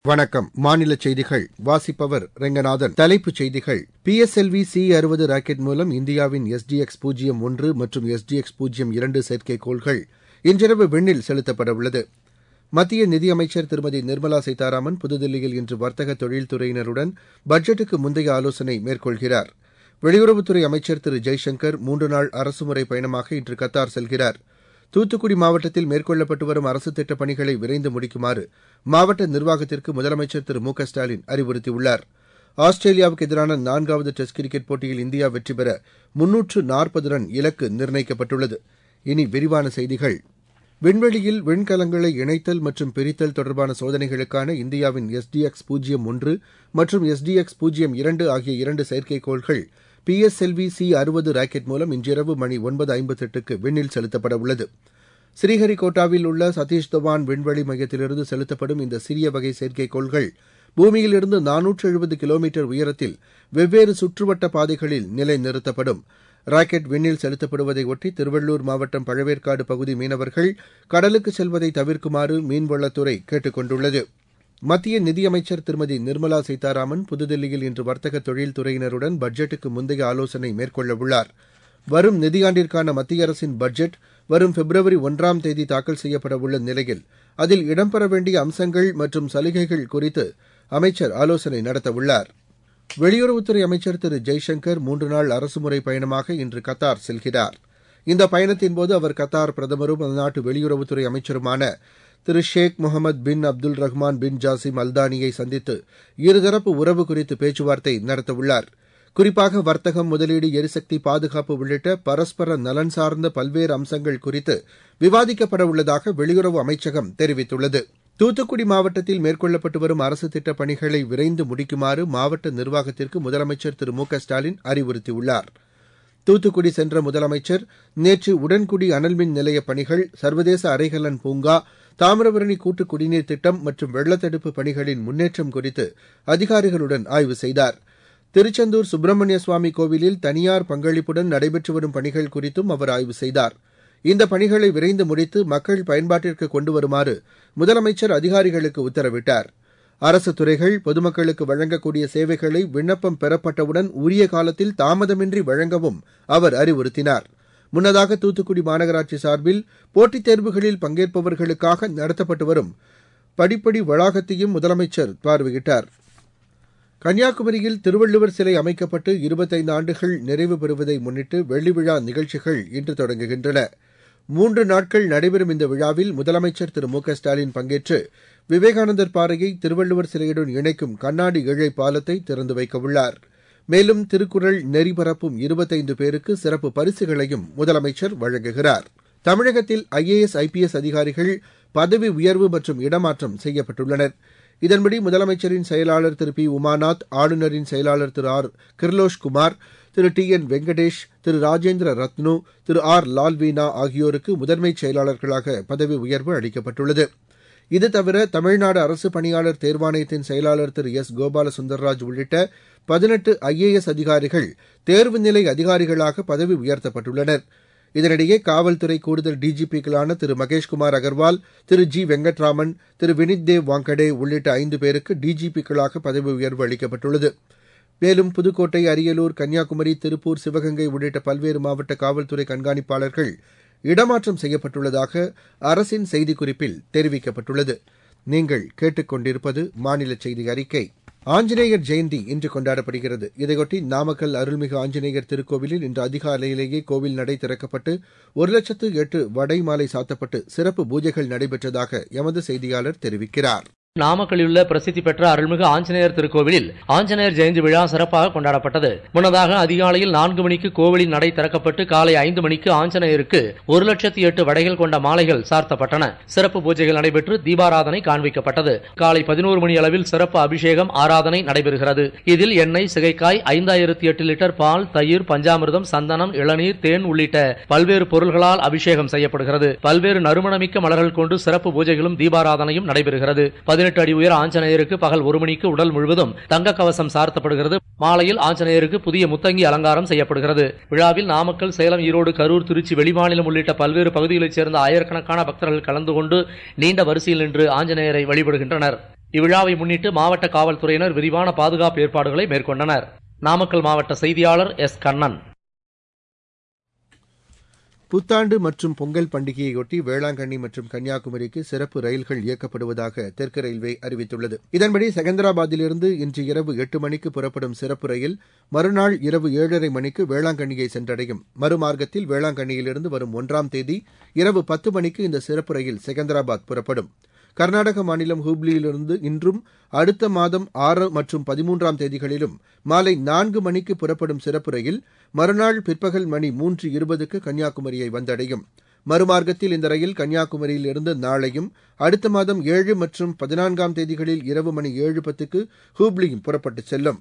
வணக்கம் மாநில செய்திகள் வாசிப்பவர் ரெங்கநாதன் தலைப்புச் செய்திகள் P S L V C அறுபது ராக்கெட் மூலம் இந்தியாவின் எஸ் டி எக்ஸ் பூஜ்ஜியம் ஒன்று மற்றும் எஸ் டி எக்ஸ் பூஜ்ஜியம் இரண்டு செயற்கைக்கோள்கள் இன்றிரவு விண்ணில் செலுத்தப்பட உள்ளது மத்திய நிதியமைச்சர் திருமதி நிர்மலா சீதாராமன் புதுதில்லியில் இன்று வர்த்தக தொழில்துறையினருடன் பட்ஜெட்டுக்கு முந்தைய ஆலோசனை மேற்கொள்கிறார் வெளியுறவுத்துறை அமைச்சர் திரு ஜெய்சங்கர் மூன்று நாள் அரசுமுறை பயணமாக இன்று கத்தார் செல்கிறார் தூத்துக்குடி மாவட்டத்தில் மேற்கொள்ளப்பட்டு வரும் அரசுத் திட்டப் பணிகளை விரைந்து முடிக்குமாறு மாவட்ட நிர்வாகத்திற்கு முதலமைச்சர் திரு மு க ஸ்டாலின் அறிவுறுத்தியுள்ளார் ஆஸ்திரேலியாவுக்கு எதிரான நான்காவது டெஸ்ட் கிரிக்கெட் போட்டியில் இந்தியா வெற்றி பெற முன்னூற்று நாற்பது ரன் இலக்கு நிர்ணயிக்கப்பட்டுள்ளது இனி விரிவான செய்திகள் விண்வெளியில் விண்கலங்களை இணைத்தல் மற்றும் பிரித்தல் தொடர்பான சோதனைகளுக்கான இந்தியாவின் எஸ் டி எக்ஸ் பூஜ்ஜியம் ஒன்று மற்றும் எஸ் டி எக்ஸ் பூஜ்ஜியம் இரண்டு ஆகிய இரண்டு செயற்கைக்கோள்கள் P S L V C அறுபது ராக்கெட் மூலம் இன்றிரவு மணி ஒன்பது ஐம்பத்தெட்டுக்கு விண்ணில் செலுத்தப்பட உள்ளது ஸ்ரீஹரிகோட்டாவில் உள்ள சதீஷ் தவான் விண்வெளி மையத்திலிருந்து செலுத்தப்படும் இந்த சிறிய வகை செயற்கைக்கோள்கள் பூமியிலிருந்து நானூற்று எழுபது கிலோமீட்டர் உயரத்தில் வெவ்வேறு சுற்றுவட்ட பாதைகளில் நிலைநிறுத்தப்படும் ராக்கெட் விண்ணில் செலுத்தப்படுவதை ஒட்டி திருவள்ளூர் மாவட்டம் பழவேற்காடு பகுதி மீனவர்கள் கடலுக்கு செல்வதை தவிர்க்குமாறு மீன்வளத்துறை கேட்டுக் கொண்டுள்ளது மத்திய நிதியமைச்சர் திருமதி நிர்மலா சீதாராமன் புதுதில்லியில் இன்று வர்த்தக தொழில்துறையினருடன் பட்ஜெட்டுக்கு முந்தைய ஆலோசனை மேற்கொள்ளவுள்ளார் வரும் நிதியாண்டிற்கான மத்திய அரசின் பட்ஜெட் வரும் பிப்ரவரி ஒன்றாம் தேதி தாக்கல் செய்யப்பட உள்ள நிலையில் அதில் இடம்பெற வேண்டிய அம்சங்கள் மற்றும் சலுகைகள் குறித்து அமைச்சர் ஆலோசனை நடத்தவுள்ளார் வெளியுறவுத்துறை அமைச்சர் திரு ஜெய்சங்கர் மூன்று நாள் அரசுமுறை பயணமாக இன்று கத்தார் செல்கிறார் இந்த பயணத்தின்போது அவர் கத்தார் பிரதமரும் அந்நாட்டு வெளியுறவுத்துறை அமைச்சருமான Thiru Sheikh Mohammed bin Abdul Rahman bin Jassim அல்தானியை சந்தித்து இருதரப்பு உறவு குறித்து பேச்சுவார்த்தை நடத்தவுள்ளார் குறிப்பாக வர்த்தகம் முதலீடு எரிசக்தி பாதுகாப்பு உள்ளிட்ட பரஸ்பர நலன் சார்ந்த பல்வேறு அம்சங்கள் குறித்து விவாதிக்கப்பட உள்ளதாக வெளியுறவு அமைச்சகம் தெரிவித்துள்ளது தூத்துக்குடி மாவட்டத்தில் மேற்கொள்ளப்பட்டு வரும் அரசு திட்டப் பணிகளை விரைந்து முடிக்குமாறு மாவட்ட நிர்வாகத்திற்கு முதலமைச்சர் திரு மு க ஸ்டாலின் அறிவுறுத்தியுள்ளார் தூத்துக்குடி சென்ற முதலமைச்சர் நேற்று உடன்குடி அனல்மின் நிலைய பணிகள் சர்வதேச அரைகலன் பூங்கா தாமிரபரணி கூட்டு குடிநீர் திட்டம் மற்றும் வெள்ளத்தடுப்பு பணிகளின் முன்னேற்றம் குறித்து அதிகாரிகளுடன் ஆய்வு செய்தார் திருச்செந்தூர் சுப்பிரமணிய சுவாமி கோவிலில் தனியார் பங்களிப்புடன் நடைபெற்று வரும் பணிகள் குறித்தும் அவர் ஆய்வு செய்தார் இந்த பணிகளை விரைந்து முடித்து மக்கள் பயன்பாட்டிற்கு கொண்டு வருமாறு முதலமைச்சர் அதிகாரிகளுக்கு உத்தரவிட்டார் அரசு துறைகள் பொதுமக்களுக்கு வழங்கக்கூடிய சேவைகளை விண்ணப்பம் பெறப்பட்டவுடன் உரிய காலத்தில் தாமதமின்றி வழங்கவும் அவர் அறிவுறுத்தினார் முன்னதாக தூத்துக்குடி மாநகராட்சி சார்பில் போட்டித் தேர்வுகளில் பங்கேற்பவர்களுக்காக நடத்தப்பட்டு வரும் படிப்படி வளாகத்தையும் முதலமைச்சர் பார்வையிட்டார் கன்னியாகுமரியில் திருவள்ளுவர் சிலை அமைக்கப்பட்டு இருபத்தைந்து ஆண்டுகள் நிறைவு பெறுவதை முன்னிட்டு வெள்ளி விழா நிகழ்ச்சிகள் இன்று தொடங்குகின்றன மூன்று நாட்கள் நடைபெறும் இந்த விழாவில் முதலமைச்சர் திரு மு க ஸ்டாலின் பங்கேற்று விவேகானந்தர் பாறையை திருவள்ளுவர் சிலையுடன் இணைக்கும் கண்ணாடி இழை பாலத்தை திறந்து வைக்கவுள்ளார் மேலும் திருக்குறள் நெறிபரப்பும் இருபத்தைந்து பேருக்கு சிறப்பு பரிசுகளையும் முதலமைச்சர் வழங்குகிறார் தமிழகத்தில் ஐஏஎஸ் ஐபிஎஸ் அதிகாரிகள் பதவி உயர்வு மற்றும் இடமாற்றம் செய்யப்பட்டுள்ளனர் இதன்படி முதலமைச்சரின் செயலாளர் திரு பி உமாநாத் ஆளுநரின் செயலாளர் Thiru R Kirlosh Kumar Thiru T N Venkatesh Thiru Rajendra Ratnu Thiru R Lalveena ஆகியோருக்கு முதன்மைச் செயலாளர்களாக பதவி உயர்வு அளிக்கப்பட்டுள்ளது இது தவிர தமிழ்நாடு அரசு பணியாளர் தேர்வாணையத்தின் செயலாளர் திரு எஸ் கோபால சுந்தர்ராஜ் உள்ளிட்ட பதினெட்டு ஐஏஎஸ் அதிகாரிகள் தேர்வு நிலை அதிகாரிகளாக பதவி உயர்த்தப்பட்டுள்ளனர் இதனிடையே காவல்துறை கூடுதல் டிஜிபிக்களான திரு மகேஷ்குமார் அகர்வால் திரு ஜி வெங்கட்ராமன் திரு வினித் தேவ் வாங்கடே உள்ளிட்ட ஐந்து பேருக்கு டிஜிபிக்களாக பதவி உயர்வு அளிக்கப்பட்டுள்ளது மேலும் புதுக்கோட்டை அரியலூர் கன்னியாகுமரி திருப்பூர் சிவகங்கை உள்ளிட்ட பல்வேறு மாவட்ட காவல்துறை கண்காணிப்பாளர்கள் இடமாற்றம் செய்யப்பட்டுள்ளதாக அரசின் செய்திக்குறிப்பில் தெரிவிக்கப்பட்டுள்ளது நீங்கள் கேட்டுக்கொண்டிருப்பது மாநில செய்தி அறிக்கை ஆஞ்சநேயர் ஜெயந்தி இன்று கொண்டாடப்படுகிறது இதையொட்டி நாமக்கல் அருள்மிகு ஆஞ்சநேயர் திருக்கோவிலில் இன்று அதிகாலையிலேயே கோவில் நடை திறக்கப்பட்டு ஒரு லட்சத்து எட்டு வடை மாலை சாத்தப்பட்டு சிறப்பு பூஜைகள் நடைபெற்றதாக எமது செய்தியாளர் தெரிவிக்கிறார் நாமக்கல்லில் உள்ள பிரசித்தி பெற்ற அருள்மிகு ஆஞ்சநேயர் திருக்கோவிலில் ஆஞ்சநேயர் ஜெயந்தி விழா சிறப்பாக கொண்டாடப்பட்டது முன்னதாக அதிகாலையில் நான்கு மணிக்கு கோவிலின் நடை திறக்கப்பட்டு காலை ஐந்து மணிக்கு ஆஞ்சநேயருக்கு ஒரு லட்சத்தி எட்டு வடைகள் கொண்ட மாலைகள் சார்த்தப்பட்டன சிறப்பு பூஜைகள் நடைபெற்று தீபாராதனை காண்பிக்கப்பட்டது காலை பதினோரு மணி அளவில் சிறப்பு அபிஷேகம் ஆராதனை நடைபெறுகிறது இதில் எண்ணெய் சிகைக்காய் ஐந்தாயிரத்தி எட்டு லிட்டர் பால் தயிர் பஞ்சாமிர்தம் சந்தனம் இளநீர் தேன் உள்ளிட்ட பல்வேறு பொருள்களால் அபிஷேகம் செய்யப்படுகிறது பல்வேறு நறுமணமிக்க மலர்கள் கொண்டு சிறப்பு பூஜைகளும் தீபாராதனையும் நடைபெறுகிறது பதினெட்டு அடி உயர ஆஞ்சநேயருக்கு பகல் ஒரு மணிக்கு உடல் முழுவதும் தங்க கவசம் சார்த்தப்படுகிறது மாலையில் ஆஞ்சநேயருக்கு புதிய முத்தங்கி அலங்காரம் செய்யப்படுகிறது விழாவில் நாமக்கல் சேலம் ஈரோடு கரூர் திருச்சி வெளிமாநிலம் உள்ளிட்ட பல்வேறு பகுதிகளைச் சேர்ந்த ஆயிரக்கணக்கான பக்தர்கள் கலந்து கொண்டு நீண்ட வரிசையில் நின்று ஆஞ்சநேயரை வழிபடுகின்றனர் இவ்விழாவை முன்னிட்டு மாவட்ட காவல்துறையினர் விரிவான பாதுகாப்பு ஏற்பாடுகளை மேற்கொண்டனர் நாமக்கல் மாவட்ட செய்தியாளர் எஸ் கண்ணன் புத்தாண்டு மற்றும் பொங்கல் பண்டிகையையொட்டி வேளாங்கண்ணி மற்றும் கன்னியாகுமரிக்கு சிறப்பு ரயில்கள் இயக்கப்படுவதாக தெற்கு ரயில்வே அறிவித்துள்ளது இதன்படி செகந்தராபாத்திலிருந்து இன்று இரவு எட்டு மணிக்கு புறப்படும் சிறப்பு ரயில் மறுநாள் இரவு ஏழரை மணிக்கு வேளாங்கண்ணியை சென்றடையும் மறுமார்க்கத்தில் வேளாங்கண்ணியிலிருந்து வரும் ஒன்றாம் தேதி இரவு பத்து மணிக்கு இந்த சிறப்பு ரயில் செகந்தராபாத் புறப்படும் கர்நாடக மாநிலம் ஹூப்ளியிலிருந்து இன்றும் அடுத்த மாதம் ஆறு மற்றும் பதிமூன்றாம் தேதிகளிலும் மாலை நான்கு மணிக்கு புறப்படும் சிறப்பு ரயில் மறுநாள் பிற்பகல் மணி மூன்று இருபதுக்கு கன்னியாகுமரியை வந்தடையும் மறுமார்க்கத்தில் இந்த ரயில் கன்னியாகுமரியில் இருந்து நாளையும் அடுத்த மாதம் ஏழு மற்றும் பதினான்காம் தேதிகளில் இரவு மணி ஏழு பத்துக்கு ஹூப்ளியும் புறப்பட்டு செல்லும்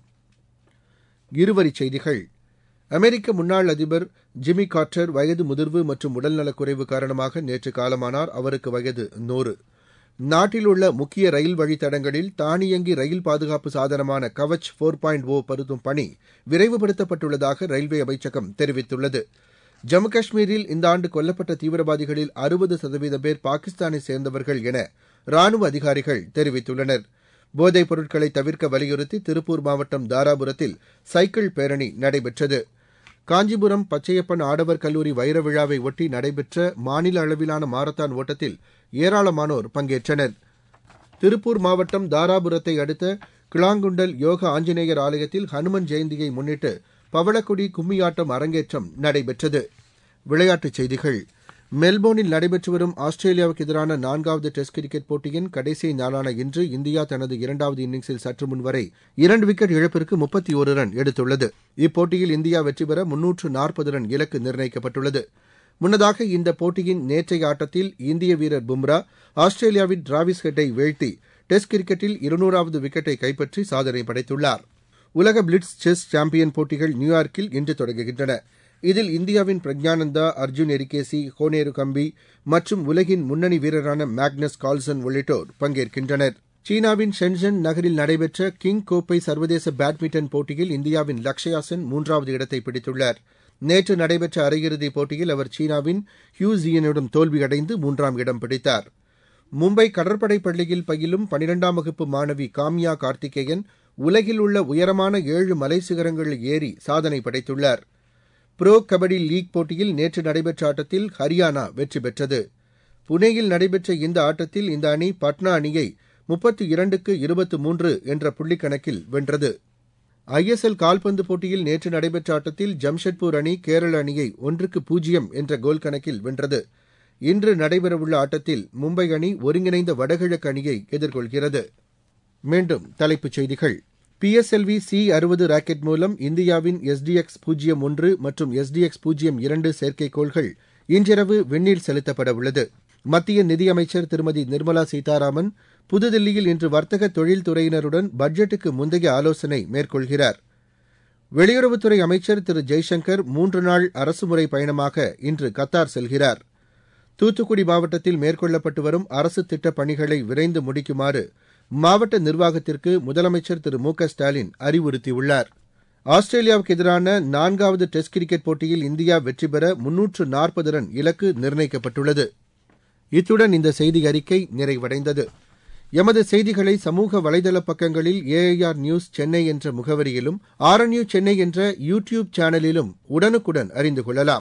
இருவரிச் செய்திகள் அமெரிக்க முன்னாள் அதிபர் ஜிம்மி கார்ட்டர் வயது முதிர்வு மற்றும் உடல்நலக்குறைவு காரணமாக நேற்று காலமானார் அவருக்கு வயது நூறு நாட்டில் உள்ள முக்கிய ரயில் வழித்தடங்களில் தானியங்கி ரயில் பாதுகாப்பு சாதனமான கவச் போர் பாயிண்ட் ஓ பருத்தும் பணி விரைவுபடுத்தப்பட்டுள்ளதாக ரயில்வே அமைச்சகம் தெரிவித்துள்ளது ஜம்மு காஷ்மீரில் இந்த ஆண்டு கொல்லப்பட்ட தீவிரவாதிகளில் அறுபது சதவீத பேர் பாகிஸ்தானை சேர்ந்தவர்கள் என ராணுவ அதிகாரிகள் தெரிவித்துள்ளனர் போதைப் பொருட்களை தவிர்க்க வலியுறுத்தி திருப்பூர் மாவட்டம் தாராபுரத்தில் சைக்கிள் பேரணி நடைபெற்றது காஞ்சிபுரம் பச்சையப்பன் ஆடவர் கல்லூரி வைர விழாவை ஒட்டி நடைபெற்ற மாநில அளவிலான மாரத்தான் ஓட்டத்தில் ஏராளமானோர் பங்கேற்றனர் திருப்பூர் மாவட்டம் தாராபுரத்தை அடுத்த கிளாங்குண்டல் யோக ஆஞ்சநேயர் ஆலயத்தில் ஹனுமன் ஜெயந்தியை முன்னிட்டு பவளக்குடி கும்மியாட்டம் அரங்கேற்றம் நடைபெற்றது விளையாட்டுச் செய்திகள் மெல்போர்னில் நடைபெற்று வரும் ஆஸ்திரேலியாவுக்கு எதிரான நான்காவது டெஸ்ட் கிரிக்கெட் போட்டியின் கடைசி நாளான இன்று இந்தியா தனது இரண்டாவது இன்னிங்ஸில் சற்று முன் வரை இரண்டு விக்கெட் இழப்பிற்கு முப்பத்தி ஒரு ரன் எடுத்துள்ளது இப்போட்டியில் இந்தியா வெற்றி பெற முன்னூற்று நாற்பது ரன் இலக்கு நிர்ணயிக்கப்பட்டுள்ளது முன்னதாக இந்த போட்டியின் நேற்றைய ஆட்டத்தில் இந்திய வீரர் பும்ரா ஆஸ்திரேலியாவின் டிராவிஸ் ஹெட்டை வீழ்த்தி டெஸ்ட் கிரிக்கெட்டில் இருநூறாவது விக்கெட்டை கைப்பற்றி சாதனை படைத்துள்ளார் உலக பிளிட்ஸ் செஸ் சாம்பியன் போட்டிகள் நியூயார்க்கில் இன்று தொடங்குகின்றன இதில் இந்தியாவின் பிரக்ஞானந்தா அர்ஜுன் எரிகேசி ஹோனேரு கம்பி மற்றும் உலகின் முன்னணி வீரரான மேக்னஸ் கால்சன் உள்ளிட்டோர் பங்கேற்கின்றனர் சீனாவின் ஷென்சன் நகரில் நடைபெற்ற கிங் கோப்பை சர்வதேச பேட்மிண்டன் போட்டியில் இந்தியாவின் லக்ஷயா சென் மூன்றாவது இடத்தை பிடித்துள்ளார் நேற்று நடைபெற்ற அரையிறுதிப் போட்டியில் அவர் சீனாவின் ஹியூசியனிடம் தோல்வியடைந்து மூன்றாம் இடம் பிடித்தார் மும்பை கடற்படை பள்ளியில் பயிலும் பனிரெண்டாம் வகுப்பு மாணவி காம்யா கார்த்திகேயன் உலகில் உள்ள உயரமான ஏழு மலை சிகரங்களில் ஏறி சாதனை படைத்துள்ளார் புரோ கபடி லீக் போட்டியில் நேற்று நடைபெற்ற ஆட்டத்தில் ஹரியானா வெற்றி பெற்றது புனேயில் நடைபெற்ற இந்த ஆட்டத்தில் இந்த அணி பட்னா அணியை முப்பத்தி இரண்டுக்கு இருபத்து மூன்று என்ற புள்ளிக்கணக்கில் வென்றது ஐஎஸ்எல் கால்பந்து போட்டியில் நேற்று நடைபெற்ற ஆட்டத்தில் ஜம்ஷெட்பூர் அணி கேரள அணியை ஒன்றுக்கு பூஜ்ஜியம் என்ற கோல் கணக்கில் வென்றது இன்று நடைபெறவுள்ள ஆட்டத்தில் மும்பை அணி ஒருங்கிணைந்த வடகிழக்கு அணியை எதிர்கொள்கிறது மீண்டும் தலைப்புச் செய்திகள் பிஎஸ்எல்வி சி அறுபது ராக்கெட் மூலம் இந்தியாவின் எஸ்டிஎக்ஸ் பூஜ்ஜியம் ஒன்று மற்றும் எஸ்டிஎக்ஸ் பூஜ்ஜியம் இரண்டு செயற்கைக்கோள்கள் இன்றிரவு விண்ணில் செலுத்தப்பட உள்ளது மத்திய நிதியமைச்சர் திருமதி நிர்மலா சீதாராமன் புதுதில்லியில் இன்று வர்த்தக தொழில்துறையினருடன் பட்ஜெட்டுக்கு முந்தைய ஆலோசனை மேற்கொள்கிறார் வெளியுறவுத்துறை அமைச்சர் திரு ஜெய்சங்கர் மூன்று நாள் அரசுமுறை பயணமாக இன்று கத்தார் செல்கிறார் தூத்துக்குடி மாவட்டத்தில் மேற்கொள்ளப்பட்டு வரும் அரசு திட்டப் பணிகளை விரைந்து முடிக்குமாறு மாவட்ட நிர்வாகத்திற்கு முதலமைச்சர் திரு மு க ஸ்டாலின் அறிவுறுத்தியுள்ளார் ஆஸ்திரேலியாவுக்கு எதிரான நான்காவது டெஸ்ட் கிரிக்கெட் போட்டியில் இந்தியா வெற்றி பெற முன்னூற்று நாற்பது ரன் இலக்கு நிர்ணயிக்கப்பட்டுள்ளது இத்துடன் இந்த செய்தி அறிக்கை நிறைவடைந்தது எமது செய்திகளை சமூக வலைதள பக்கங்களில் ஏஐஆர் நியூஸ் சென்னை என்ற முகவரியிலும் ஆர்என்யூ சென்னை என்ற யூ டியூப் சேனலிலும் உடனுக்குடன் அறிந்து கொள்ளலாம்